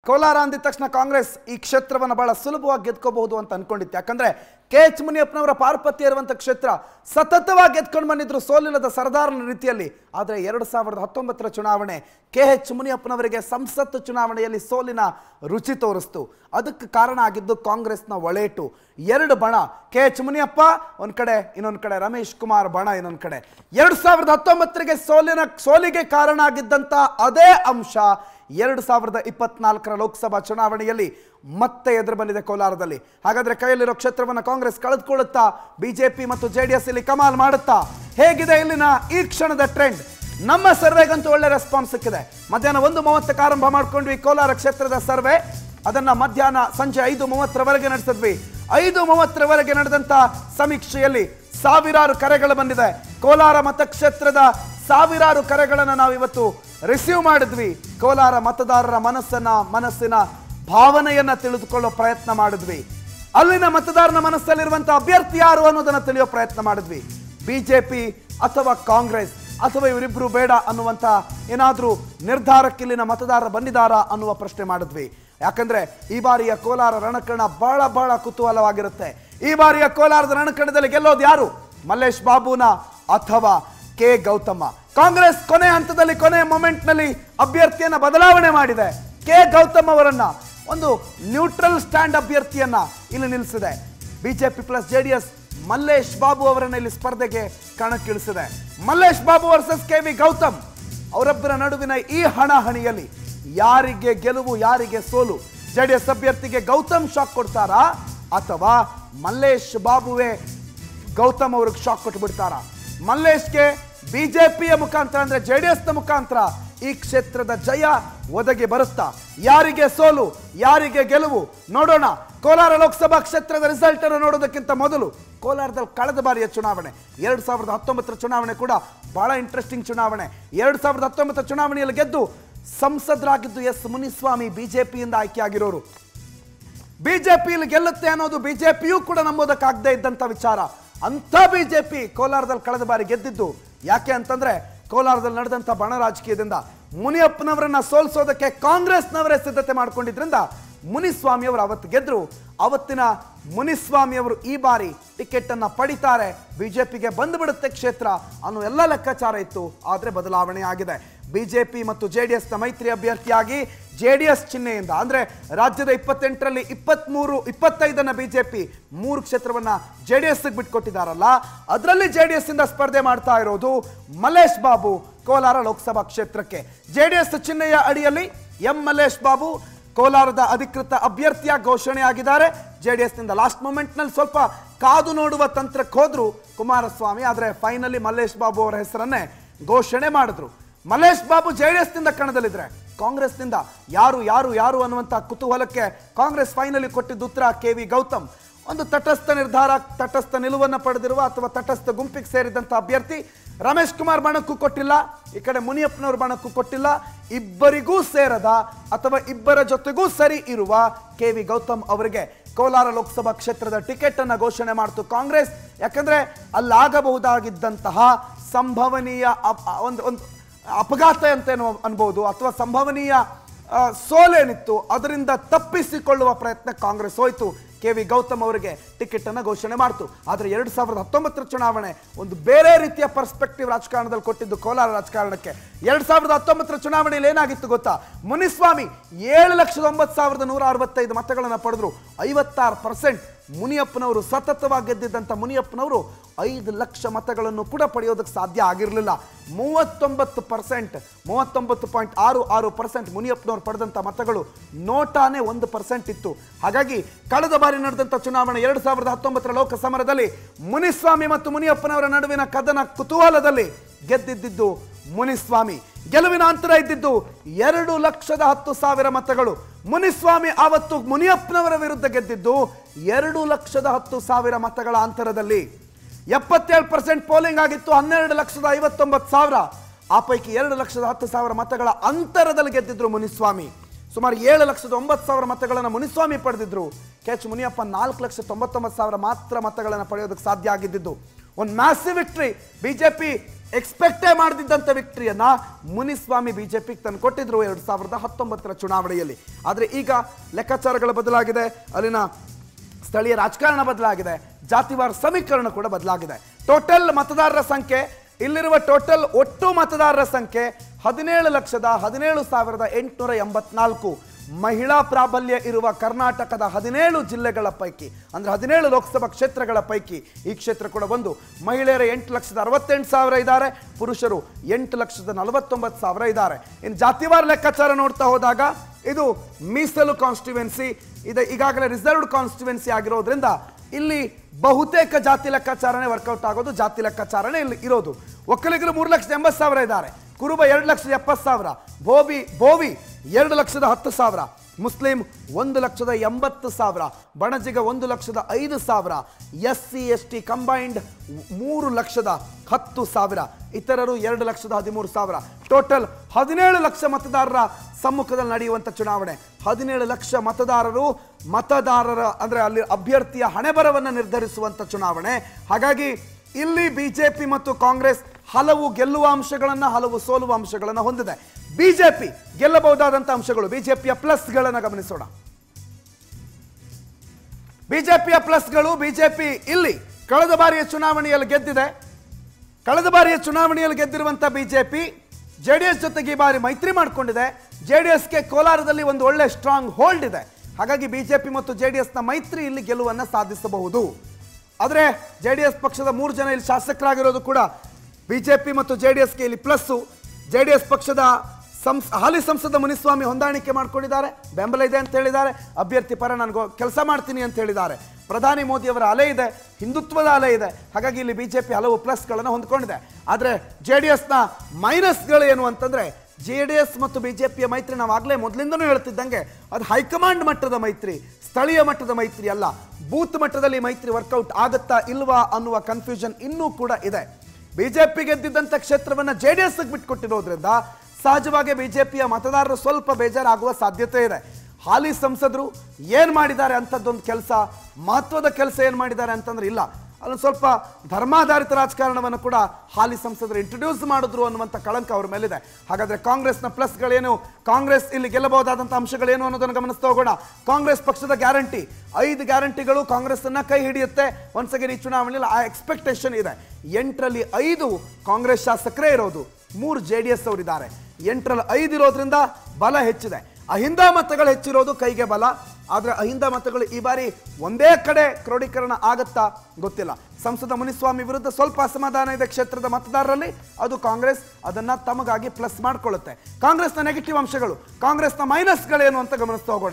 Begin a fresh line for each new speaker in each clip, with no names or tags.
ಕೋಲಾರ ಅಂದಿದ ತಕ್ಷಣ ಕಾಂಗ್ರೆಸ್ ಈ ಕ್ಷೇತ್ರವನ್ನು ಬಹಳ ಸುಲಭವಾಗಿ ಗೆದ್ಕೋಬಹುದು ಅಂತ ಅನ್ಕೊಂಡಿತ್ತು ಯಾಕಂದ್ರೆ ಕೆ ಎಚ್ ಮುನಿಯಪ್ಪನವರ ಪಾರ್ಪತ್ಯ ಇರುವಂಥ ಕ್ಷೇತ್ರ ಸತತವಾಗಿ ಗೆದ್ಕೊಂಡು ಬಂದಿದ್ರು ಸೋಲಿಲ್ಲದ ಸರದಾರನ ರೀತಿಯಲ್ಲಿ ಆದರೆ ಎರಡು ಸಾವಿರದ ಹತ್ತೊಂಬತ್ತರ ಚುನಾವಣೆ ಕೆ ಎಚ್ ಮುನಿಯಪ್ಪನವರಿಗೆ ಸಂಸತ್ತು ಚುನಾವಣೆಯಲ್ಲಿ ಸೋಲಿನ ರುಚಿ ತೋರಿಸ್ತು ಅದಕ್ಕೆ ಕಾರಣ ಆಗಿದ್ದು ಕಾಂಗ್ರೆಸ್ನ ಒಳೇಟು ಎರಡು ಬಣ ಕೆ ಎಚ್ ಮುನಿಯಪ್ಪ ಒಂದ್ ಕಡೆ ಇನ್ನೊಂದ್ ಕಡೆ ರಮೇಶ್ ಕುಮಾರ್ ಬಣ ಇನ್ನೊಂದ್ ಕಡೆ ಎರಡು ಸಾವಿರದ ಹತ್ತೊಂಬತ್ತರಿಗೆ ಸೋಲಿನ ಸೋಲಿಗೆ ಕಾರಣ ಆಗಿದ್ದಂಥ ಅದೇ ಅಂಶ ಎರಡು ಸಾವಿರದ ಇಪ್ಪತ್ನಾಲ್ಕರ ಲೋಕಸಭಾ ಚುನಾವಣೆಯಲ್ಲಿ ಮತ್ತೆ ಎದುರು ಬಂದಿದೆ ಕೋಲಾರದಲ್ಲಿ ಹಾಗಾದ್ರೆ ಕೈಯಲ್ಲಿರೋ ಕ್ಷೇತ್ರವನ್ನು ಕಾಂಗ್ರೆಸ್ ಕಳೆದುಕೊಳ್ಳುತ್ತಾ ಬಿಜೆಪಿ ಮತ್ತು ಜೆ ಡಿ ಎಸ್ ಇಲ್ಲಿ ಕಮಾಲ್ ಮಾಡುತ್ತಾ ಹೇಗಿದೆ ಇಲ್ಲಿನ ಈ ಕ್ಷಣದ ಟ್ರೆಂಡ್ ನಮ್ಮ ಸರ್ವೆಗಂತೂ ಒಳ್ಳೆ ರೆಸ್ಪಾನ್ಸ್ ಸಿಕ್ಕಿದೆ ಮಧ್ಯಾಹ್ನ ಒಂದು ಮೂವತ್ತಕ್ಕೆ ಆರಂಭ ಮಾಡ್ಕೊಂಡ್ವಿ ಕೋಲಾರ ಕ್ಷೇತ್ರದ ಸರ್ವೆ ಅದನ್ನ ಮಧ್ಯಾಹ್ನ ಸಂಜೆ ಐದು ಮೂವತ್ತರವರೆಗೆ ನಡೆಸಿದ್ವಿ ಐದು ಮೂವತ್ತರವರೆಗೆ ನಡೆದಂತ ಸಮೀಕ್ಷೆಯಲ್ಲಿ ಸಾವಿರಾರು ಕರೆಗಳು ಬಂದಿದೆ ಕೋಲಾರ ಮತಕ್ಷೇತ್ರದ ಸಾವಿರಾರು ಕರೆಗಳನ್ನು ನಾವು ಇವತ್ತು ರಿಸೀವ್ ಮಾಡಿದ್ವಿ ಕೋಲಾರ ಮತದಾರರ ಮನಸ್ಸನ್ನ ಮನಸ್ಸಿನ ಭಾವನೆಯನ್ನ ತಿಳಿದುಕೊಳ್ಳೋ ಪ್ರಯತ್ನ ಮಾಡಿದ್ವಿ ಅಲ್ಲಿನ ಮತದಾರನ ಮನಸ್ಸಲ್ಲಿರುವಂತಹ ಅಭ್ಯರ್ಥಿ ಯಾರು ಅನ್ನೋದನ್ನ ತಿಳಿಯೋ ಪ್ರಯತ್ನ ಮಾಡಿದ್ವಿ ಬಿಜೆಪಿ ಅಥವಾ ಕಾಂಗ್ರೆಸ್ ಅಥವಾ ಇವರಿಬ್ರು ಬೇಡ ಅನ್ನುವಂತ ಏನಾದ್ರೂ ನಿರ್ಧಾರಕ್ಕೆ ಇಲ್ಲಿನ ಮತದಾರರು ಬಂದಿದ್ದಾರಾ ಅನ್ನುವ ಪ್ರಶ್ನೆ ಮಾಡಿದ್ವಿ ಯಾಕಂದ್ರೆ ಈ ಬಾರಿಯ ಕೋಲಾರ ರಣಕಣ ಬಹಳ ಬಹಳ ಕುತೂಹಲವಾಗಿರುತ್ತೆ ಈ ಬಾರಿಯ ಕೋಲಾರದ ರಣಕಣದಲ್ಲಿ ಗೆಲ್ಲೋದು ಯಾರು ಮಲ್ಲೇಶ್ ಬಾಬುನ ಅಥವಾ ಕೆ ಗೌತಮ ಕಾಂಗ್ರೆಸ್ ಕೊನೆ ಹಂತದಲ್ಲಿ ಕೊನೆ ಮೊಮೆಂಟ್ ನಲ್ಲಿ ಅಭ್ಯರ್ಥಿಯನ್ನ ಬದಲಾವಣೆ ಮಾಡಿದೆ ಕೆ ಗೌತಮ್ ಅವರನ್ನ ಒಂದು ನ್ಯೂಟ್ರಲ್ ಸ್ಟ್ಯಾಂಡ್ ಅಭ್ಯರ್ಥಿಯನ್ನ ಇಲ್ಲಿ ನಿಲ್ಲಿಸಿದೆ BJP plus JDS Mallesh Babu ಅವರನ್ನ ಇಲ್ಲಿ ಸ್ಪರ್ಧೆಗೆ ಕಣಕ್ಕಿಳಿಸಿದೆ Mallesh Babu versus K V Gautham ಅವರೊಬ್ಬರ ನಡುವಿನ ಈ ಹಣಾಹಣಿಯಲ್ಲಿ ಯಾರಿಗೆ ಗೆಲುವು ಯಾರಿಗೆ ಸೋಲು ಜೆಡಿಎಸ್ ಅಭ್ಯರ್ಥಿಗೆ ಗೌತಮ್ ಶಾಕ್ ಕೊಡ್ತಾರಾ ಅಥವಾ ಮಲ್ಲೇಶ್ ಬಾಬುವೇ ಗೌತಮ್ ಅವ್ರಿಗೆ ಶಾಕ್ ಕೊಟ್ಬಿಡ್ತಾರ ಮಲ್ಲೇಶ್ಗೆ ಬಿಜೆಪಿಯ ಮುಖಾಂತರ ಅಂದ್ರೆ ಜೆ ಡಿ ಎಸ್ನ ಮುಖಾಂತರ ಈ ಕ್ಷೇತ್ರದ ಜಯ ಒದಗಿ ಬರುತ್ತಾ ಯಾರಿಗೆ ಸೋಲು ಯಾರಿಗೆ ಗೆಲುವು ನೋಡೋಣ ಕೋಲಾರ ಲೋಕಸಭಾ ಕ್ಷೇತ್ರದ ರಿಸಲ್ಟ್ ಅನ್ನು ನೋಡೋದಕ್ಕಿಂತ ಮೊದಲು ಕೋಲಾರದಲ್ಲಿ ಕಳೆದ ಬಾರಿಯ ಚುನಾವಣೆ ಎರಡ್ ಸಾವಿರದ ಹತ್ತೊಂಬತ್ತರ ಚುನಾವಣೆ ಕೂಡ ಬಹಳ ಇಂಟ್ರೆಸ್ಟಿಂಗ್ ಚುನಾವಣೆ ಎರಡ್ ಸಾವಿರದ ಹತ್ತೊಂಬತ್ತರ ಚುನಾವಣೆಯಲ್ಲಿ ಗೆದ್ದು ಸಂಸದರಾಗಿದ್ದು ಎಸ್ ಮುನಿಸ್ವಾಮಿ ಬಿಜೆಪಿಯಿಂದ ಆಯ್ಕೆಯಾಗಿರೋರು ಬಿಜೆಪಿಯಲ್ಲಿ ಗೆಲ್ಲುತ್ತೆ ಅನ್ನೋದು ಬಿಜೆಪಿಯೂ ಕೂಡ ನಂಬೋದಕ್ಕಾಗದೇ ಇದ್ದಂಥ ವಿಚಾರ ಅಂಥ ಬಿಜೆಪಿ ಕೋಲಾರದಲ್ಲಿ ಕಳೆದ ಬಾರಿ ಗೆದ್ದಿದ್ದು ಯಾಕೆ ಅಂತಂದ್ರೆ ಕೋಲಾರದಲ್ಲಿ ನಡೆದಂಥ ಬಣ ರಾಜಕೀಯದಿಂದ ಮುನಿಯಪ್ಪನವರನ್ನ ಸೋಲಿಸೋದಕ್ಕೆ ಕಾಂಗ್ರೆಸ್ನವರೇ ಸಿದ್ಧತೆ ಮಾಡ್ಕೊಂಡಿದ್ರಿಂದ ಮುನಿಸ್ವಾಮಿ ಅವರು ಅವತ್ತು ಗೆದ್ರು ಅವತ್ತಿನ ಮುನಿಸ್ವಾಮಿ ಅವರು ಈ ಬಾರಿ ಟಿಕೆಟ್ ಅನ್ನ ಪಡಿತಾರೆ ಬಿಜೆಪಿಗೆ ಬಂದ್ಬಿಡುತ್ತೆ ಕ್ಷೇತ್ರ ಅನ್ನೋ ಎಲ್ಲ ಲೆಕ್ಕಾಚಾರ ಇತ್ತು ಆದ್ರೆ ಬದಲಾವಣೆ ಆಗಿದೆ ಬಿಜೆಪಿ ಮತ್ತು ಜೆಡಿಎಸ್ ನ ಮೈತ್ರಿ ಅಭ್ಯರ್ಥಿಯಾಗಿ ಜೆಡಿಎಸ್ ಚಿಹ್ನೆಯಿಂದ ಅಂದ್ರೆ ರಾಜ್ಯದ ಇಪ್ಪತ್ತೆಂಟರಲ್ಲಿ ಇಪ್ಪತ್ಮೂರು ಇಪ್ಪತ್ತೈದನ್ನ ಬಿಜೆಪಿ ಮೂರು ಕ್ಷೇತ್ರವನ್ನ ಜೆಡಿಎಸ್ ಬಿಟ್ಕೊಟ್ಟಿದ್ದಾರಲ್ಲ ಅದರಲ್ಲಿ ಜೆಡಿಎಸ್ ಇಂದ ಸ್ಪರ್ಧೆ ಮಾಡ್ತಾ ಇರೋದು ಮಲ್ಲೇಶ್ ಬಾಬು ಕೋಲಾರ ಲೋಕಸಭಾ ಕ್ಷೇತ್ರಕ್ಕೆ ಜೆಡಿಎಸ್ ಚಿಹ್ನೆಯ ಅಡಿಯಲ್ಲಿ ಎಂ ಮಲ್ಲೇಶ್ ಬಾಬು ಕೋಲಾರದ ಅಧಿಕೃತ ಅಭ್ಯರ್ಥಿಯ ಘೋಷಣೆ ಆಗಿದ್ದಾರೆ ಜೆಡಿಎಸ್ ನಿಂದ ಲಾಸ್ಟ್ ಮೂಮೆಂಟ್ ನಲ್ಲಿ ಸ್ವಲ್ಪ ಕಾದು ನೋಡುವ ತಂತ್ರಕ್ಕೆ ಹೋದ್ರು ಕುಮಾರಸ್ವಾಮಿ ಆದ್ರೆ ಫೈನಲಿ ಮಲ್ಲೇಶ್ ಬಾಬು ಅವರ ಹೆಸರನ್ನೇ ಘೋಷಣೆ ಮಾಡಿದ್ರು ಮಲ್ಲೇಶ್ ಬಾಬು ಜೆಡಿಎಸ್ ನಿಂದ ಕಣದಲ್ಲಿದ್ರೆ ಕಾಂಗ್ರೆಸ್ ನಿಂದ ಯಾರು ಯಾರು ಯಾರು ಅನ್ನುವಂತ ಕುತೂಹಲಕ್ಕೆ ಕಾಂಗ್ರೆಸ್ ಫೈನಲಿ ಕೊಟ್ಟಿದ್ದ ಉತ್ತರ ಕೆ ವಿ ಗೌತಮ್ ಒಂದು ತಟಸ್ಥ ನಿರ್ಧಾರ ತಟಸ್ಥ ನಿಲುವನ್ನ ಪಡೆದಿರುವ ಅಥವಾ ತಟಸ್ಥ ಗುಂಪಿಗೆ ಸೇರಿದಂತ ಅಭ್ಯರ್ಥಿ ರಮೇಶ್ ಕುಮಾರ್ ಬಣಕ್ಕೂ ಕೊಟ್ಟಿಲ್ಲ ಈ ಕಡೆ ಮುನಿಯಪ್ಪನವ್ರ ಬಣಕ್ಕೂ ಕೊಟ್ಟಿಲ್ಲ ಇಬ್ಬರಿಗೂ ಸೇರದ ಅಥವಾ ಇಬ್ಬರ ಜೊತೆಗೂ ಸರಿ ಇರುವ ಕೆ ವಿ ಗೌತಮ್ ಅವರಿಗೆ ಕೋಲಾರ ಲೋಕಸಭಾ ಕ್ಷೇತ್ರದ ಟಿಕೆಟ್ ಅನ್ನ ಘೋಷಣೆ ಮಾಡ್ತು ಕಾಂಗ್ರೆಸ್ ಯಾಕಂದ್ರೆ ಅಲ್ಲಾಗಬಹುದಾಗಿದ್ದಂತಹ ಸಂಭವನೀಯ ಅಪ್- ಒಂದು ಒಂದು ಅಪಘಾತ ಅಂತ ಏನೋ ಅನ್ಬೋದು ಅಥವಾ ಸಂಭವನೀಯ ಆ, ಸೋಲೇನಿತ್ತು ಅದರಿಂದ ತಪ್ಪಿಸಿಕೊಳ್ಳುವ ಪ್ರಯತ್ನ ಕಾಂಗ್ರೆಸ್ ಹೋಯ್ತು ಕೆ ವಿ ಗೌತಮ್ ಅವರಿಗೆ ಟಿಕೆಟ್ ಅನ್ನ ಘೋಷಣೆ ಮಾಡ್ತು ಆದ್ರೆ ಎರಡ್ ಸಾವಿರದ ಹತ್ತೊಂಬತ್ತರ ಚುನಾವಣೆ ಒಂದು ಬೇರೆ ರೀತಿಯ ಪರ್ಸ್ಪೆಕ್ಟಿವ್ ರಾಜಕಾರಣದಲ್ಲಿ ಕೊಟ್ಟಿದ್ದು ಕೋಲಾರ ರಾಜಕಾರಣಕ್ಕೆ ಎರಡ್ ಸಾವಿರದ ಹತ್ತೊಂಬತ್ತರ ಚುನಾವಣೆಯಲ್ಲಿ ಏನಾಗಿತ್ತು ಗೊತ್ತಾ ಮುನಿಸ್ವಾಮಿ ಏಳು ಲಕ್ಷದ ಒಂಬತ್ತು ಸಾವಿರದ ನೂರ ಅರವತ್ತೈದು ಮತಗಳನ್ನು ಪಡೆದ್ರು ಐವತ್ತಾರು ಪರ್ಸೆಂಟ್ ಮುನಿಯಪ್ಪನವರು ಸತತವಾಗಿ ಗೆದ್ದಿದ್ದಂಥ ಮುನಿಯಪ್ಪನವರು ಐದು ಲಕ್ಷ ಮತಗಳನ್ನು ಕೂಡ ಪಡೆಯೋದಕ್ಕೆ ಸಾಧ್ಯ ಆಗಿರಲಿಲ್ಲ ಮೂವತ್ತೊಂಬತ್ತು ಪರ್ಸೆಂಟ್ ಮೂವತ್ತೊಂಬತ್ತು ಪಾಯಿಂಟ್ ಆರು ಆರು ಪರ್ಸೆಂಟ್ ಮುನಿಯಪ್ಪನವರು ಪಡೆದಂಥ ಮತಗಳು ನೋಟಾನೇ ಒಂದು ಪರ್ಸೆಂಟ್ ಇತ್ತು ಹಾಗಾಗಿ ಕಳೆದ ಬಾರಿ ನಡೆದಂಥ ಚುನಾವಣೆ ಎರಡು ಸಾವಿರದ ಹತ್ತೊಂಬತ್ತರ ಲೋಕಸಮರದಲ್ಲಿ ಮುನಿಸ್ವಾಮಿ ಮತ್ತು ಮುನಿಯಪ್ಪನವರ ನಡುವಿನ ಕದನ ಕುತೂಹಲದಲ್ಲಿ ಗೆದ್ದಿದ್ದು ಮುನಿಸ್ವಾಮಿ ಗೆಲುವಿನ ಅಂತರ ಇದ್ದಿದ್ದು ಎರಡು ಲಕ್ಷದ ಹತ್ತು ಸಾವಿರ ಮತಗಳು ಮುನಿಸ್ವಾಮಿ ಆವತ್ತು ಮುನಿಯಪ್ಪನವರ ವಿರುದ್ಧ ಗೆದ್ದಿದ್ದು ಎರಡು ಲಕ್ಷದ ಹತ್ತು ಸಾವಿರ ಮತಗಳ ಅಂತರದಲ್ಲಿ ಎಪ್ಪತ್ತೇಳು ಪರ್ಸೆಂಟ್ ಪೋಲಿಂಗ್ ಆಗಿತ್ತು ಹನ್ನೆರಡು ಲಕ್ಷದ ಐವತ್ತೊಂಬತ್ತು ಸಾವಿರ ಆ ಪೈಕಿ ಎರಡು ಲಕ್ಷದ ಹತ್ತು ಸಾವಿರ ಮತಗಳ ಅಂತರದಲ್ಲಿ ಗೆದ್ದಿದ್ರು ಮುನಿಸ್ವಾಮಿ ಸುಮಾರು ಏಳು ಲಕ್ಷದ ಒಂಬತ್ತು ಸಾವಿರ ಮತಗಳನ್ನು ಮುನಿಸ್ವಾಮಿ ಪಡೆದಿದ್ರು ಕೆ ಎಚ್ ಮುನಿಯಪ್ಪ ನಾಲ್ಕು ಲಕ್ಷ ತೊಂಬತ್ತೊಂಬತ್ತು ಸಾವಿರ ಮಾತ್ರ ಮತಗಳನ್ನು ಪಡೆಯೋದಕ್ಕೆ ಸಾಧ್ಯ ಆಗಿದ್ದಿದ್ದು ಒಂದು ಮ್ಯಾಸಿವ್ ವಿಕ್ಟ್ರಿ ಬಿಜೆಪಿ ಎಕ್ಸ್ಪೆಕ್ಟೇ ಮಾಡದಿದ್ದಂಥ ವಿಕ್ಟ್ರಿಯನ್ನ ಮುನಿಸ್ವಾಮಿ ಬಿಜೆಪಿಗೆ ತಂದು ಕೊಟ್ಟಿದ್ರು ಎರಡು ಸಾವಿರದ ಹತ್ತೊಂಬತ್ತರ ಚುನಾವಣೆಯಲ್ಲಿ ಆದರೆ ಈಗ ಲೆಕ್ಕಾಚಾರಗಳು ಬದಲಾಗಿದೆ ಅಲ್ಲಿನ ಸ್ಥಳೀಯ ರಾಜಕಾರಣ ಬದಲಾಗಿದೆ ಜಾತಿವಾರ ಸಮೀಕರಣ ಕೂಡ ಬದಲಾಗಿದೆ ಟೋಟಲ್ ಮತದಾರರ ಸಂಖ್ಯೆ ಇಲ್ಲಿರುವ ಟೋಟಲ್ ಒಟ್ಟು ಮತದಾರರ ಸಂಖ್ಯೆ ಹದಿನೇಳು ಲಕ್ಷದ ಹದಿನೇಳು ಸಾವಿರದ ಎಂಟುನೂರ ಎಂಬತ್ನಾಲ್ಕು ಮಹಿಳಾ ಪ್ರಾಬಲ್ಯ ಇರುವ ಕರ್ನಾಟಕದ ಹದಿನೇಳು ಜಿಲ್ಲೆಗಳ ಪೈಕಿ ಅಂದ್ರೆ ಹದಿನೇಳು ಲೋಕಸಭಾ ಕ್ಷೇತ್ರಗಳ ಪೈಕಿ ಈ ಕ್ಷೇತ್ರ ಕೂಡ ಒಂದು ಮಹಿಳೆಯರ ಎಂಟು ಲಕ್ಷದ ಅರವತ್ತೆಂಟು ಸಾವಿರ ಇದ್ದಾರೆ ಪುರುಷರು ಎಂಟು ಲಕ್ಷದ ನಲವತ್ತೊಂಬತ್ತು ಸಾವಿರ ಇದ್ದಾರೆ ಇನ್ನು ಜಾತಿವಾರ ಲೆಕ್ಕಾಚಾರ ನೋಡ್ತಾ ಹೋದಾಗ ಇದು ಮೀಸಲು ಕಾನ್ಸ್ಟಿಟ್ಯುವೆನ್ಸಿ ಇದು ಈಗಾಗಲೇ ರಿಸರ್ವ್ಡ್ ಕಾನ್ಸ್ಟಿಟ್ಯುವೆನ್ಸಿ ಆಗಿರೋದ್ರಿಂದ ಇಲ್ಲಿ ಬಹುತೇಕ ಜಾತಿ ಲೆಕ್ಕಾಚಾರನೇ ವರ್ಕೌಟ್ ಆಗೋದು ಜಾತಿ ಲೆಕ್ಕಾಚಾರನೇ ಇಲ್ಲಿ ಇರೋದು ಒಕ್ಕಲಿಗರು ಮೂರು ಲಕ್ಷದ ಎಂಬತ್ತು ಸಾವಿರ ಇದ್ದಾರೆ ಕುರುಬ ಎರಡು ಲಕ್ಷದ ಎಪ್ಪತ್ತು ಸಾವಿರ ಬೋಬಿ ಬೋವಿ ಎರಡು ಲಕ್ಷದ ಹತ್ತು ಸಾವಿರ ಮುಸ್ಲಿಂ ಒಂದು ಲಕ್ಷದ ಎಂಬತ್ತು ಸಾವಿರ ಬಣಜಿಗ ಒಂದು ಲಕ್ಷದ ಐದು ಸಾವಿರ S C S T combined ಮೂರು ಲಕ್ಷದ ಹತ್ತು ಸಾವಿರ ಇತರರು ಎರಡು ಲಕ್ಷದ ಹದಿಮೂರು ಸಾವಿರ ಟೋಟಲ್ ಹದಿನೇಳು ಲಕ್ಷ ಮತದಾರರ ಸಮ್ಮುಖದಲ್ಲಿ ನಡೆಯುವಂಥ ಚುನಾವಣೆ ಹದಿನೇಳು ಲಕ್ಷ ಮತದಾರರು ಮತದಾರರ ಅಂದರೆ ಅಲ್ಲಿ ಅಭ್ಯರ್ಥಿಯ ಹಣೆಬರವನ್ನು ನಿರ್ಧರಿಸುವಂಥ ಚುನಾವಣೆ ಹಾಗಾಗಿ ಇಲ್ಲಿ ಬಿಜೆಪಿ ಮತ್ತು ಕಾಂಗ್ರೆಸ್ ಹಲವು ಗೆಲ್ಲುವ ಅಂಶಗಳನ್ನ ಹಲವು ಸೋಲುವ ಅಂಶಗಳನ್ನ ಹೊಂದಿದೆ ಬಿಜೆಪಿ ಗೆಲ್ಲಬಹುದಾದಂಥ ಅಂಶಗಳು ಬಿಜೆಪಿಯ ಪ್ಲಸ್ಗಳನ್ನು ಗಮನಿಸೋಣ ಬಿಜೆಪಿಯ ಪ್ಲಸ್ಗಳು ಬಿಜೆಪಿ ಇಲ್ಲಿ ಕಳೆದ ಬಾರಿಯ ಚುನಾವಣೆಯಲ್ಲಿ ಗೆದ್ದಿದೆ ಕಳೆದ ಬಾರಿಯ ಚುನಾವಣೆಯಲ್ಲಿ ಗೆದ್ದಿರುವಂಥ ಬಿಜೆಪಿ ಜೆ ಡಿ ಎಸ್ ಜೊತೆಗೆ ಈ ಬಾರಿ ಮೈತ್ರಿ ಮಾಡಿಕೊಂಡಿದೆ ಜೆ ಡಿ ಎಸ್ಗೆ ಕೋಲಾರದಲ್ಲಿ ಒಂದು ಒಳ್ಳೆ ಸ್ಟ್ರಾಂಗ್ ಹೋಲ್ಡ್ ಇದೆ ಹಾಗಾಗಿ ಬಿಜೆಪಿ ಮತ್ತು ಜೆ ಡಿ ಎಸ್ನ ಮೈತ್ರಿ ಇಲ್ಲಿ ಗೆಲುವನ್ನು ಸಾಧಿಸಬಹುದು ಆದರೆ ಜೆ ಡಿ ಎಸ್ ಪಕ್ಷದ ಮೂರು ಜನ ಇಲ್ಲಿ ಶಾಸಕರಾಗಿರೋದು ಕೂಡ ಬಿಜೆಪಿ ಮತ್ತು ಜೆ ಡಿ ಎಸ್ಗೆ ಇಲ್ಲಿ ಪ್ಲಸ್ಸು ಜೆ ಡಿ ಎಸ್ ಪಕ್ಷದ ಸಂಸ್ ಹಾಲಿ ಸಂಸದ ಮುನಿಸ್ವಾಮಿ ಹೊಂದಾಣಿಕೆ ಮಾಡ್ಕೊಂಡಿದ್ದಾರೆ ಬೆಂಬಲ ಇದೆ ಅಂತ ಹೇಳಿದ್ದಾರೆ ಅಭ್ಯರ್ಥಿ ಪರ ನಾನು ಕೆಲಸ ಮಾಡ್ತೀನಿ ಅಂತ ಹೇಳಿದ್ದಾರೆ ಪ್ರಧಾನಿ ಮೋದಿಯವರ ಅಲೆ ಇದೆ ಹಿಂದುತ್ವದ ಅಲೆ ಇದೆ ಹಾಗಾಗಿ ಇಲ್ಲಿ ಬಿಜೆಪಿ ಹಲವು ಪ್ಲಸ್ಗಳನ್ನು ಹೊಂದ್ಕೊಂಡಿದೆ ಆದರೆ ಜೆ ಡಿ ಎಸ್ನ ಮೈನಸ್ಗಳು ಏನು ಅಂತಂದ್ರೆ ಜೆ ಡಿ ಎಸ್ ಮತ್ತು ಬಿಜೆಪಿಯ ಮೈತ್ರಿ ನಾವು ಆಗಲೇ ಮೊದಲಿಂದನೂ ಹೇಳ್ತಿದ್ದಂಗೆ ಅದು ಹೈಕಮಾಂಡ್ ಮಟ್ಟದ ಮೈತ್ರಿ ಸ್ಥಳೀಯ ಮಟ್ಟದ ಮೈತ್ರಿ ಅಲ್ಲ ಬೂತ್ ಮಟ್ಟದಲ್ಲಿ ಮೈತ್ರಿ ವರ್ಕೌಟ್ ಆಗುತ್ತಾ ಇಲ್ವಾ ಅನ್ನುವ ಕನ್ಫ್ಯೂಷನ್ ಇನ್ನೂ ಕೂಡ ಇದೆ ಬಿಜೆಪಿ ಗೆದ್ದಿದ್ದಂಥ ಕ್ಷೇತ್ರವನ್ನ ಜೆ ಡಿ ಎಸ್ಗೆ ಬಿಟ್ಕೊಟ್ಟಿರೋದ್ರಿಂದ ಸಹಜವಾಗಿ ಬಿಜೆಪಿಯ ಮತದಾರರು ಸ್ವಲ್ಪ ಬೇಜಾರಾಗುವ ಸಾಧ್ಯತೆ ಇದೆ ಹಾಲಿ ಸಂಸದರು ಏನು ಮಾಡಿದ್ದಾರೆ ಅಂಥದ್ದೊಂದು ಕೆಲಸ ಮಹತ್ವದ ಕೆಲಸ ಏನು ಮಾಡಿದ್ದಾರೆ ಅಂತಂದ್ರೆ ಇಲ್ಲ ಅಲ್ಲೊಂದು ಸ್ವಲ್ಪ ಧರ್ಮಾಧಾರಿತ ರಾಜಕಾರಣವನ್ನು ಕೂಡ ಹಾಲಿ ಸಂಸದರು ಇಂಟ್ರೊಡ್ಯೂಸ್ ಮಾಡಿದ್ರು ಅನ್ನುವಂಥ ಕಳಂಕ ಅವ್ರ ಮೇಲಿದೆ ಹಾಗಾದ್ರೆ ಕಾಂಗ್ರೆಸ್ನ ಪ್ಲಸ್ಗಳೇನು ಕಾಂಗ್ರೆಸ್ ಇಲ್ಲಿ ಗೆಲ್ಲಬಹುದಾದಂಥ ಅಂಶಗಳೇನು ಅನ್ನೋದನ್ನು ಗಮನಿಸ್ತಾ ಹೋಗೋಣ ಕಾಂಗ್ರೆಸ್ ಪಕ್ಷದ ಗ್ಯಾರಂಟಿ ಐದು ಗ್ಯಾರಂಟಿಗಳು ಕಾಂಗ್ರೆಸ್ ಅನ್ನ ಕೈ ಹಿಡಿಯುತ್ತೆ ಒನ್ಸ್ ಅಗೇನ್ ಈ ಚುನಾವಣೆಯಲ್ಲಿ ಆ ಎಕ್ಸ್ಪೆಕ್ಟೇಷನ್ ಇದೆ ಎಂಟರಲ್ಲಿ ಐದು ಕಾಂಗ್ರೆಸ್ ಶಾಸಕರೇ ಇರೋದು ಮೂರು ಜೆ ಡಿ ಎಸ್ ಅವರಿದ್ದಾರೆ ಎಂಟರಲ್ಲಿ ಐದು ಇರೋದ್ರಿಂದ ಬಲ ಹೆಚ್ಚಿದೆ ಅಹಿಂದ ಮತಗಳು ಹೆಚ್ಚಿರೋದು ಕೈಗೆ ಬಲ ಆದರೆ ಅಹಿಂದ ಮತಗಳು ಈ ಬಾರಿ ಒಂದೇ ಕಡೆ ಕ್ರೋಢೀಕರಣ ಆಗತ್ತಾ ಗೊತ್ತಿಲ್ಲ ಸಂಸದ ಮುನಿಸ್ವಾಮಿ ವಿರುದ್ಧ ಸ್ವಲ್ಪ ಅಸಮಾಧಾನ ಇದೆ ಕ್ಷೇತ್ರದ ಮತದಾರರಲ್ಲಿ ಅದು ಕಾಂಗ್ರೆಸ್ ಅದನ್ನ ತಮಗಾಗಿ ಪ್ಲಸ್ ಮಾಡ್ಕೊಳ್ಳುತ್ತೆ ಕಾಂಗ್ರೆಸ್ನ ನೆಗೆಟಿವ್ ಅಂಶಗಳು ಕಾಂಗ್ರೆಸ್ನ ಮೈನಸ್ಗಳೇನು ಅಂತ ಗಮನಿಸ್ತಾ ಹೋಗೋಣ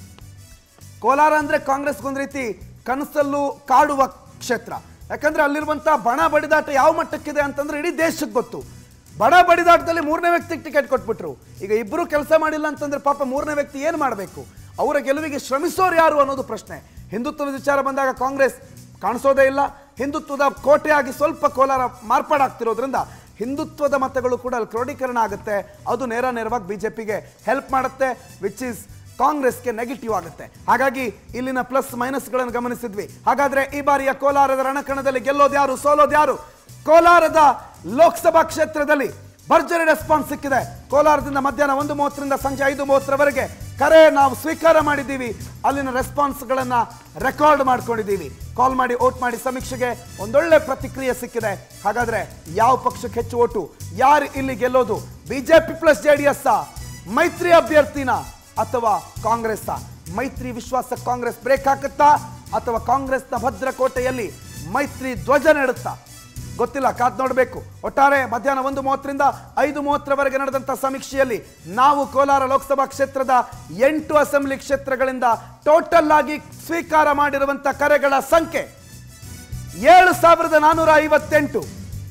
ಕೋಲಾರ ಅಂದ್ರೆ ಕಾಂಗ್ರೆಸ್ಗೊಂದು ರೀತಿ ಕನಸಲ್ಲೂ ಕಾಡುವ ಕ್ಷೇತ್ರ ಯಾಕಂದ್ರೆ ಅಲ್ಲಿರುವಂತ ಬಣ ಬಡಿದಾಟ ಯಾವ ಮಟ್ಟಕ್ಕಿದೆ ಅಂತಂದ್ರೆ ಇಡೀ ದೇಶಕ್ಕೆ ಗೊತ್ತು ಬಡ ಬಡಿದಾಟದಲ್ಲಿ ಮೂರನೇ ವ್ಯಕ್ತಿಗೆ ಟಿಕೆಟ್ ಕೊಟ್ಬಿಟ್ರು ಈಗ ಇಬ್ಬರು ಕೆಲಸ ಮಾಡಿಲ್ಲ ಅಂತಂದ್ರೆ ಪಾಪ ಮೂರನೇ ವ್ಯಕ್ತಿ ಏನು ಮಾಡಬೇಕು ಅವರ ಗೆಲುವಿಗೆ ಶ್ರಮಿಸೋರು ಯಾರು ಅನ್ನೋದು ಪ್ರಶ್ನೆ ಹಿಂದುತ್ವದ ವಿಚಾರ ಬಂದಾಗ ಕಾಂಗ್ರೆಸ್ ಕಾಣಿಸೋದೇ ಇಲ್ಲ ಹಿಂದುತ್ವದ ಕೋಟೆಯಾಗಿ ಸ್ವಲ್ಪ ಕೋಲಾರ ಮಾರ್ಪಾಡಾಗ್ತಿರೋದ್ರಿಂದ ಹಿಂದುತ್ವದ ಮತಗಳು ಕೂಡ ಅಲ್ಲಿ ಕ್ರೋಢೀಕರಣ ಆಗುತ್ತೆ ಅದು ನೇರ ನೇರವಾಗಿ ಬಿಜೆಪಿಗೆ ಹೆಲ್ಪ್ ಮಾಡುತ್ತೆ ವಿಚ್ ಇಸ್ ಕಾಂಗ್ರೆಸ್ಗೆ ನೆಗೆಟಿವ್ ಆಗುತ್ತೆ ಹಾಗಾಗಿ ಇಲ್ಲಿನ ಪ್ಲಸ್ ಮೈನಸ್ಗಳನ್ನು ಗಮನಿಸಿದ್ವಿ ಹಾಗಾದ್ರೆ ಈ ಬಾರಿಯ ಕೋಲಾರದ ರಣಕಣದಲ್ಲಿ ಗೆಲ್ಲೋದು ಯಾರು ಸೋಲೋದು ಯಾರು ಕೋಲಾರದ ಲೋಕಸಭಾ ಕ್ಷೇತ್ರದಲ್ಲಿ ಭರ್ಜರಿ ರೆಸ್ಪಾನ್ಸ್ ಸಿಕ್ಕಿದೆ ಕೋಲಾರದಿಂದ ಮಧ್ಯಾಹ್ನ ಒಂದು ಮೂವತ್ತರಿಂದ ಸಂಜೆ ಐದು ಮೂವತ್ತರವರೆಗೆ ಕರೆ ನಾವು ಸ್ವೀಕಾರ ಮಾಡಿದ್ದೀವಿ ಅಲ್ಲಿನ ರೆಸ್ಪಾನ್ಸ್ಗಳನ್ನ ರೆಕಾರ್ಡ್ ಮಾಡ್ಕೊಂಡಿದ್ದೀವಿ ಕಾಲ್ ಮಾಡಿ ಓಟ್ ಮಾಡಿ ಸಮೀಕ್ಷೆಗೆ ಒಂದೊಳ್ಳೆ ಪ್ರತಿಕ್ರಿಯೆ ಸಿಕ್ಕಿದೆ ಹಾಗಾದ್ರೆ ಯಾವ ಪಕ್ಷಕ್ಕೆ ಹೆಚ್ಚು ಓಟು ಯಾರು ಇಲ್ಲಿ ಗೆಲ್ಲೋದು BJP plus J D S ಮೈತ್ರಿ ಅಭ್ಯರ್ಥಿನ ಅಥವಾ ಕಾಂಗ್ರೆಸ್ ಮೈತ್ರಿ ವಿಶ್ವಾಸ ಕಾಂಗ್ರೆಸ್ ಬ್ರೇಕ್ ಹಾಕುತ್ತಾ ಅಥವಾ ಕಾಂಗ್ರೆಸ್ನ ಭದ್ರಕೋಟೆಯಲ್ಲಿ ಮೈತ್ರಿ ಧ್ವಜ ನೆಡುತ್ತಾ ಗೊತ್ತಿಲ್ಲ ಕಾದ್ ನೋಡಬೇಕು ಒಟ್ಟಾರೆ ಮಧ್ಯಾಹ್ನ ಒಂದು ಮೂವತ್ತರಿಂದ ಐದು ಮೂವತ್ತರವರೆಗೆ ನಡೆದಂಥ ಸಮೀಕ್ಷೆಯಲ್ಲಿ ನಾವು ಕೋಲಾರ ಲೋಕಸಭಾ ಕ್ಷೇತ್ರದ ಎಂಟು ಅಸೆಂಬ್ಲಿ ಕ್ಷೇತ್ರಗಳಿಂದ ಟೋಟಲ್ ಆಗಿ ಸ್ವೀಕಾರ ಮಾಡಿರುವಂಥ ಕರೆಗಳ ಸಂಖ್ಯೆ ಏಳು ಸಾವಿರದ ನಾನ್ನೂರ ಐವತ್ತೆಂಟು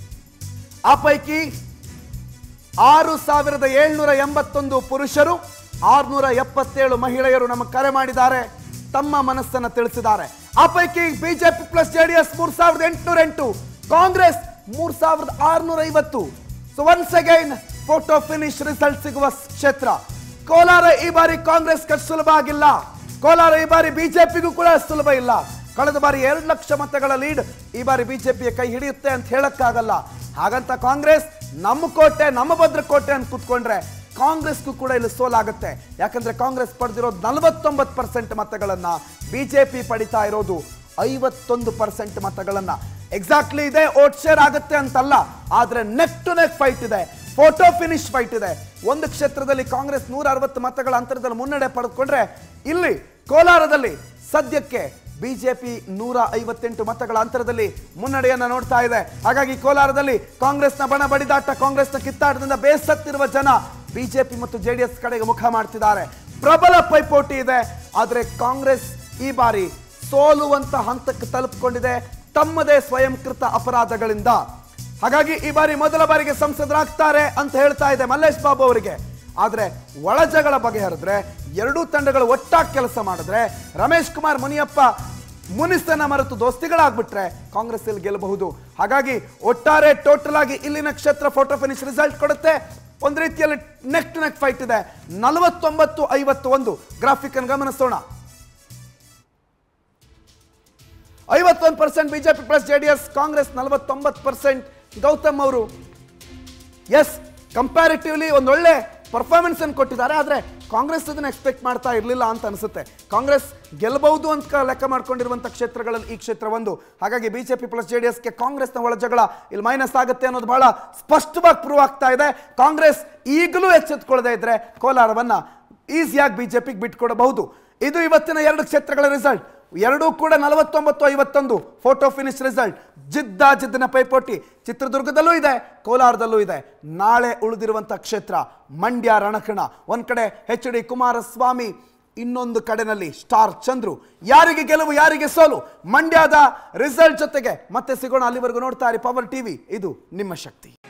ಆ ಪೈಕಿ ಆರು ಸಾವಿರದ ಏಳ್ನೂರ ಎಂಬತ್ತೊಂದು ಪುರುಷರು ಆರ್ನೂರ ಎಪ್ಪತ್ತೇಳು ಮಹಿಳೆಯರು ನಮಗೆ ಕರೆ ಮಾಡಿದ್ದಾರೆ ತಮ್ಮ ಮನಸ್ಸನ್ನು ತಿಳಿಸಿದ್ದಾರೆ ಆ ಪೈಕಿ ಬಿಜೆಪಿ ಪ್ಲಸ್ ಜೆಡಿಎಸ್ ಮೂರ್ ಸಾವಿರದ ಎಂಟುನೂರ ಎಂಟು ಕಾಂಗ್ರೆಸ್ ಮೂರ್ ಸಾವಿರದ ಆರ್ನೂರ ಐವತ್ತು so once again photo finish result ಸಿಗುವ ಕ್ಷೇತ್ರ ಕೋಲಾರ ಈ ಬಾರಿ ಕಾಂಗ್ರೆಸ್ ಕಷ್ಟು ಸುಲಭ ಆಗಿಲ್ಲ ಕೋಲಾರ ಈ ಬಾರಿ ಬಿಜೆಪಿಗೂ ಕೂಡ ಸುಲಭ ಇಲ್ಲ ಕಳೆದ ಬಾರಿ ಎರಡು ಲಕ್ಷ ಮತಗಳ ಲೀಡ್ ಈ ಬಾರಿ ಬಿಜೆಪಿಯ ಕೈ ಹಿಡಿಯುತ್ತೆ ಅಂತ ಹೇಳಕ್ಕಾಗಲ್ಲ ಹಾಗಂತ ಕಾಂಗ್ರೆಸ್ ನಮ್ಮ ಕೋಟೆ ನಮ್ಮ ಭದ್ರಕೋಟೆ ಅಂತ ಕೂತ್ಕೊಂಡ್ರೆ ಕಾಂಗ್ರೆಸ್ಗೂ ಕೂಡ ಇಲ್ಲಿ ಸೋಲಾಗುತ್ತೆ ಯಾಕಂದ್ರೆ ಕಾಂಗ್ರೆಸ್ ಪಡೆದಿರೋದು ನಲವತ್ತೊಂಬತ್ತು ಪರ್ಸೆಂಟ್ ಮತಗಳನ್ನ ಬಿಜೆಪಿ ಪಡಿತಾ ಇರೋದು ಐವತ್ತೊಂದು ಪರ್ಸೆಂಟ್ ಮತಗಳನ್ನ ಎಕ್ಸಾಕ್ಟ್ಲಿ ಇದೆ ಓಟ್ ಶೇರ್ ಆಗುತ್ತೆ ಅಂತಲ್ಲ ಆದ್ರೆ ನೆಕ್ ಟು ನೆಕ್ ಫೈಟ್ ಇದೆ ಫೋಟೋ ಫಿನಿಶ್ ಫೈಟ್ ಇದೆ ಒಂದು ಕ್ಷೇತ್ರದಲ್ಲಿ ಕಾಂಗ್ರೆಸ್ ನೂರ ಅರವತ್ತು ಮತಗಳ ಅಂತರದಲ್ಲಿ ಮುನ್ನಡೆ ಪಡೆದುಕೊಂಡ್ರೆ ಇಲ್ಲಿ ಕೋಲಾರದಲ್ಲಿ ಸದ್ಯಕ್ಕೆ ಬಿಜೆಪಿ ನೂರ ಐವತ್ತೆಂಟು ಮತಗಳ ಅಂತರದಲ್ಲಿ ಮುನ್ನಡೆಯನ್ನ ನೋಡ್ತಾ ಇದೆ ಹಾಗಾಗಿ ಕೋಲಾರದಲ್ಲಿ ಕಾಂಗ್ರೆಸ್ನ ಬಣ ಬಡಿದಾಟ ಕಾಂಗ್ರೆಸ್ನ ಕಿತ್ತಾಟದಿಂದ ಬೇಸತ್ತಿರುವ ಜನ ಬಿಜೆಪಿ ಮತ್ತು ಜೆಡಿಎಸ್ ಕಡೆಗೆ ಮುಖ ಮಾಡ್ತಿದ್ದಾರೆ ಪ್ರಬಲ ಪೈಪೋಟಿ ಇದೆ ಆದರೆ ಕಾಂಗ್ರೆಸ್ ಈ ಬಾರಿ ಸೋಲುವಂತ ಹಂತಕ್ಕೆ ತಲುಪಿಕೊಂಡಿದೆ ತಮ್ಮದೇ ಸ್ವಯಂಕೃತ ಅಪರಾಧಗಳಿಂದ ಹಾಗಾಗಿ ಈ ಬಾರಿ ಮೊದಲ ಬಾರಿಗೆ ಸಂಸದರಾಗ್ತಾರೆ ಅಂತ ಹೇಳ್ತಾ ಇದೆ ಮಲ್ಲೇಶ್ ಬಾಬು ಅವರಿಗೆ ಆದ್ರೆ ಒಳಜಗಳ ಬಗೆಹರಿದ್ರೆ ಎರಡೂ ತಂಡಗಳು ಒಟ್ಟಾಗಿ ಕೆಲಸ ಮಾಡಿದ್ರೆ ರಮೇಶ್ ಕುಮಾರ್ ಮುನಿಯಪ್ಪ ಮುನಿಸ್ತನ ಮರೆತು ದೋಸ್ತಿಗಳಾಗ್ಬಿಟ್ರೆ ಕಾಂಗ್ರೆಸ್ ಇಲ್ಲಿ ಗೆಲ್ಲಬಹುದು ಹಾಗಾಗಿ ಒಟ್ಟಾರೆ ಟೋಟಲ್ ಆಗಿ ಇಲ್ಲಿನ ಕ್ಷೇತ್ರ ಫೋಟೋ ಫಿನಿಶ್ ರಿಸಲ್ಟ್ ಕೊಡುತ್ತೆ ಒಂದು ರೀತಿಯಲ್ಲಿ ನೆಕ್ ಟು ನೆಕ್ ಫೈಟ್ ಇದೆ ನಲವತ್ತೊಂಬತ್ತು ಐವತ್ತು ಒಂದು ಗ್ರಾಫಿಕ್ ಅನ್ನು ಗಮನಿಸೋಣ ಐವತ್ತೊಂದು percent BJP plus JDS Congress ನಲವತ್ತೊಂಬತ್ತು ಪರ್ಸೆಂಟ್ ಗೌತಮ್ ಅವರು ಎಸ್ ಕಂಪ್ಯಾರಿಟಿವ್ಲಿ ಒಂದೊಳ್ಳೆ ಪರ್ಫಾರ್ಮೆನ್ಸ್ ಅನ್ನು ಕೊಟ್ಟಿದ್ದಾರೆ ಆದರೆ ಕಾಂಗ್ರೆಸ್ ಅದನ್ನ ಎಕ್ಸ್ಪೆಕ್ಟ್ ಮಾಡ್ತಾ ಇರಲಿಲ್ಲ ಅಂತ ಅನಿಸುತ್ತೆ ಕಾಂಗ್ರೆಸ್ ಗೆಲ್ಲಬಹುದು ಅಂತ ಲೆಕ್ಕ ಮಾಡ್ಕೊಂಡಿರುವಂಥ ಕ್ಷೇತ್ರಗಳಲ್ಲಿ ಈ ಕ್ಷೇತ್ರ ಒಂದು ಹಾಗಾಗಿ ಬಿಜೆಪಿ ಪ್ಲಸ್ ಜೆ ಡಿ ಎಸ್ಗೆ ಕಾಂಗ್ರೆಸ್ನ ಒಳಜಗಳ ಇಲ್ಲಿ ಮೈನಸ್ ಆಗುತ್ತೆ ಅನ್ನೋದು ಬಹಳ ಸ್ಪಷ್ಟವಾಗಿ ಪ್ರೂವ್ ಆಗ್ತಾ ಇದೆ ಕಾಂಗ್ರೆಸ್ ಈಗಲೂ ಎಚ್ಚೆತ್ಕೊಳ್ಳದೆ ಇದ್ರೆ ಕೋಲಾರವನ್ನ ಈಸಿಯಾಗಿ ಬಿಜೆಪಿಗೆ ಬಿಟ್ಕೊಡಬಹುದು ಇದು ಇವತ್ತಿನ ಎರಡು ಕ್ಷೇತ್ರಗಳ ರಿಸಲ್ಟ್ ಎರಡೂ ಕೂಡ ನಲವತ್ತೊಂಬತ್ತು ಐವತ್ತೊಂದು ಫೋಟೋ ಫಿನಿಶ್ ರಿಸಲ್ಟ್ ಜಿದ್ದ ಜಿದ್ದಿನ ಪೈಪೋಟಿ ಚಿತ್ರದುರ್ಗದಲ್ಲೂ ಇದೆ ಕೋಲಾರದಲ್ಲೂ ಇದೆ ನಾಳೆ ಉಳಿದಿರುವಂಥ ಕ್ಷೇತ್ರ ಮಂಡ್ಯ ರಣಕಣ ಒಂದ್ ಕಡೆ ಎಚ್ ಡಿ ಕುಮಾರಸ್ವಾಮಿ ಇನ್ನೊಂದು ಕಡೆನಲ್ಲಿ ಸ್ಟಾರ್ ಚಂದ್ರು ಯಾರಿಗೆ ಗೆಲುವು ಯಾರಿಗೆ ಸೋಲು ಮಂಡ್ಯದ ರಿಸಲ್ಟ್ ಜೊತೆಗೆ ಮತ್ತೆ ಸಿಗೋಣ ಅಲ್ಲಿವರೆಗೂ ನೋಡ್ತಾ ಇರಿ ಪವರ್ ಟಿವಿ ಇದು ನಿಮ್ಮ ಶಕ್ತಿ